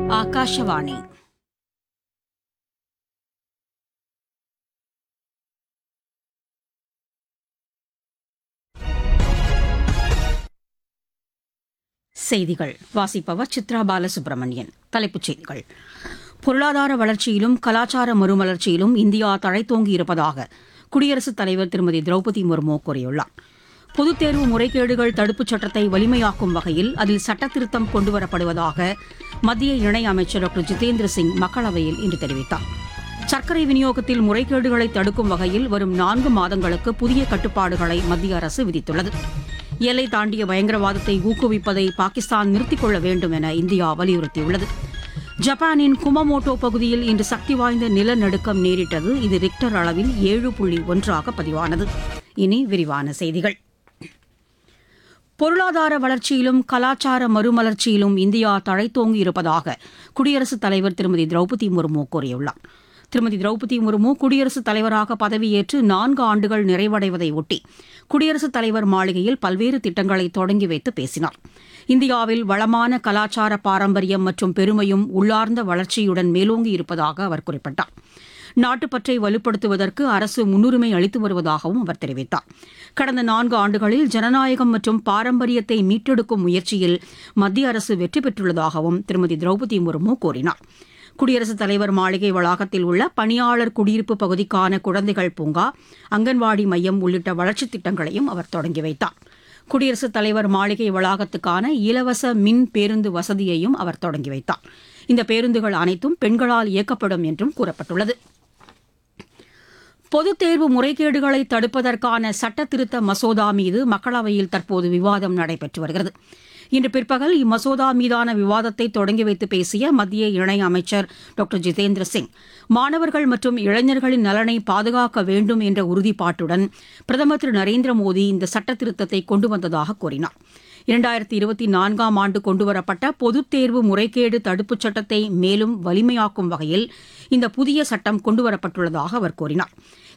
ಆಕಾಶವಾಣಿ செய்திகள் வாசிப்பவர் சித்ரா பாலசுப்ரமணியன் தலைப்புச் செய்திகள் பொருளாதார வளர்ச்சியிலும் கலாச்சார மறுமலர்ச்சியிலும் இந்தியா தழைத்தோங்கி இருப்பதாக குடியரசுத் தலைவர் திருமதி திரௌபதி முர்மு கூறியுள்ளார் பொதுத் தேர்வு முறைகேடுகள் தடுப்புச் சட்டத்தை வலிமையாக்கும் வகையில் அதில் சட்டத்திருத்தம் கொண்டுவரப்படுவதாக மத்திய இணையமைச்சர் டாக்டர் ஜிதேந்திர சிங் மக்களவையில் இன்று தெரிவித்தார் சர்க்கரை விநியோகத்தில் முறைகேடுகளை தடுக்கும் வகையில் வரும் நான்கு மாதங்களுக்கு புதிய கட்டுப்பாடுகளை மத்திய அரசு விதித்துள்ளது எல்லை தாண்டிய பயங்கரவாதத்தை ஊக்குவிப்பதை பாகிஸ்தான் நிறுத்திக் கொள்ள வேண்டும் என இந்தியா வலியுறுத்தியுள்ளது ஜப்பானின் குமமோட்டோ பகுதியில் இன்று சக்தி வாய்ந்த நிலநடுக்கம் நேரிட்டது இது ரிக்டர் அளவில் ஏழு புள்ளி ஒன்றாக பதிவானது இனி விரிவான செய்திகள் பொருளாதார வளர்ச்சியிலும் கலாச்சார மறுமலர்ச்சியிலும் இந்தியா தழைத்தோங்கி இருப்பதாக குடியரசுத் தலைவர் திருமதி திரௌபதி முர்மு கூறியுள்ளார் திருமதி திரௌபதி முர்மு குடியரசுத் தலைவராக பதவியேற்று நான்கு ஆண்டுகள் நிறைவடைவதை ஒட்டி குடியரசுத் தலைவர் மாளிகையில் பல்வேறு திட்டங்களை தொடங்கி வைத்து பேசினார் இந்தியாவில் வளமான கலாச்சார பாரம்பரியம் மற்றும் பெருமையும் உள்ளார்ந்த வளர்ச்சியுடன் மேலோங்கி இருப்பதாக அவர் குறிப்பிட்டார் நாட்டுப்பற்றை வலுப்படுத்துவதற்கு அரசு முன்னுரிமை அளித்து வருவதாகவும் அவர் தெரிவித்தார் கடந்த நான்கு ஆண்டுகளில் ஜனநாயகம் மற்றும் பாரம்பரியத்தை மீட்டெடுக்கும் முயற்சியில் மத்திய அரசு வெற்றி பெற்றுள்ளதாகவும் திருமதி திரௌபதி முர்மு கூறினார் குடியரசுத் தலைவர் மாளிகை வளாகத்தில் உள்ள பணியாளர் குடியிருப்பு பகுதிக்கான குழந்தைகள் பூங்கா அங்கன்வாடி மையம் உள்ளிட்ட வளர்ச்சித் திட்டங்களையும் அவர் தொடங்கி வைத்தார் குடியரசுத் தலைவர் மாளிகை வளாகத்துக்கான இலவச மின் பேருந்து வசதியையும் அவர் தொடங்கி வைத்தார் இந்த பேருந்துகள் அனைத்தும் பெண்களால் இயக்கப்படும் என்றும் கூறப்பட்டுள்ளது பொதுத் தேர்வு முறைகேடுகளை தடுப்பதற்கான சட்ட திருத்த மசோதா மீது மக்களவையில் தற்போது விவாதம் நடைபெற்று வருகிறது இன்று பிற்பகல் இம்மசோதா மீதான விவாதத்தை தொடங்கி வைத்து பேசிய மத்திய இணையமைச்சர் டாக்டர் ஜிதேந்திர சிங் மாணவர்கள் மற்றும் இளைஞர்களின் நலனை பாதுகாக்க வேண்டும் என்ற உறுதிப்பாட்டுடன் பிரதமர் திரு நரேந்திர மோடி இந்த சட்ட திருத்தத்தை கொண்டு வந்ததாக கூறினார் இரண்டாயிரத்தி இருபத்தி நான்காம் ஆண்டு கொண்டுவரப்பட்ட பொதுத் தேர்வு முறைகேடு தடுப்புச் சட்டத்தை மேலும் வலிமையாக்கும் வகையில் இந்த புதிய சட்டம் கொண்டுவரப்பட்டுள்ளதாக அவர் கூறினார்